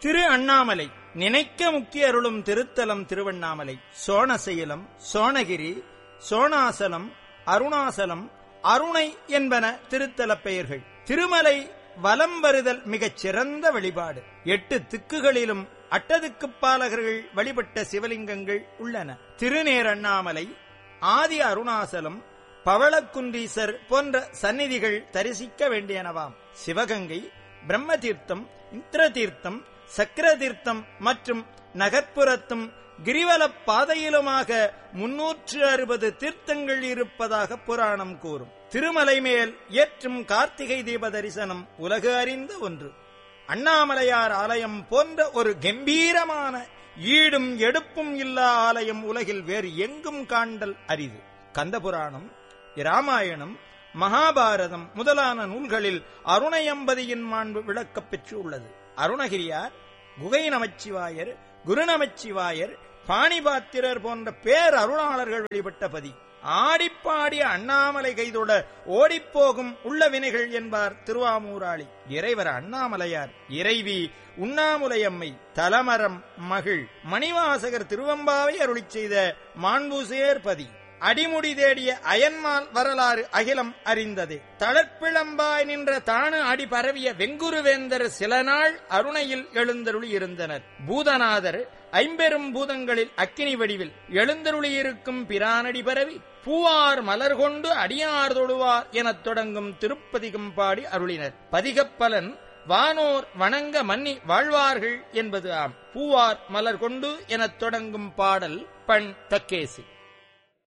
திரு அண்ணாமலை நினைக்க முக்கிய அருளும் திருத்தலம் திருவண்ணாமலை சோணசைலம் சோணகிரி சோணாசலம் அருணாசலம் அருணை என்பன திருத்தலப் பெயர்கள் திருமலை வலம் வருதல் மிகச் சிறந்த வழிபாடு எட்டு திக்குகளிலும் அட்டதுக்குப் பாலகர்கள் வழிபட்ட சிவலிங்கங்கள் உள்ளன திருநேரண்ணாமலை ஆதி அருணாசலம் பவளக்குன்றீசர் போன்ற சந்நிதிகள் தரிசிக்க வேண்டியனவாம் சிவகங்கை பிரம்ம தீர்த்தம் இந்திர தீர்த்தம் சக்கர தீர்த்தம் மற்றும் நகர்ப்புறத்தும் கிரிவலப் பாதையிலுமாக முன்னூற்று அறுபது தீர்த்தங்கள் இருப்பதாக புராணம் கூறும் திருமலை மேல் ஏற்றும் கார்த்திகை தீப தரிசனம் உலகு அறிந்த ஒன்று அண்ணாமலையார் ஆலயம் போன்ற ஒரு கம்பீரமான ஈடும் எடுப்பும் இல்லா ஆலயம் உலகில் வேறு எங்கும் காண்டல் அரிது கந்தபுராணம் இராமாயணம் மகாபாரதம் முதலான நூல்களில் அருணயம்பதியின் மாண்பு விளக்கப் பெற்று உள்ளது அருணகிரியார் குகை நமச்சிவாயர் குருநமச்சிவாயர் பாணிபாத்திரர் போன்ற பேர் அருளாளர்கள் வழிபட்ட பதி ஆடிப்பாடி அண்ணாமலை கைதொட ஓடிப்போகும் உள்ள வினைகள் என்பார் திருவாமூராளி இறைவர் அண்ணாமலையார் இறைவி உண்ணாமுலையம்மை தலமரம் மகிழ் மணிவாசகர் திருவம்பாவை அருளிச் செய்த மாண்புசேர் பதி அடிமுடி தேடிய அயன்மால் வரலாறு அகிலம் அறிந்ததே தளர்ப்பிளம்பாய் நின்ற தானு அடி பரவிய வெங்குருவேந்தர் சில நாள் அருணையில் எழுந்தருளி இருந்தனர் பூதநாதர் ஐம்பெரும் பூதங்களில் அக்கினி வடிவில் எழுந்தருளியிருக்கும் பிரானடி பரவி பூவார் மலர் கொண்டு அடியார் தொழுவார் எனத் தொடங்கும் திருப்பதிகம் பாடி அருளினர் பதிகப்பலன் வானோர் வணங்க மன்னி வாழ்வார்கள் என்பது ஆம் பூவார் மலர் கொண்டு எனத் தொடங்கும் பாடல் பண் தக்கேசி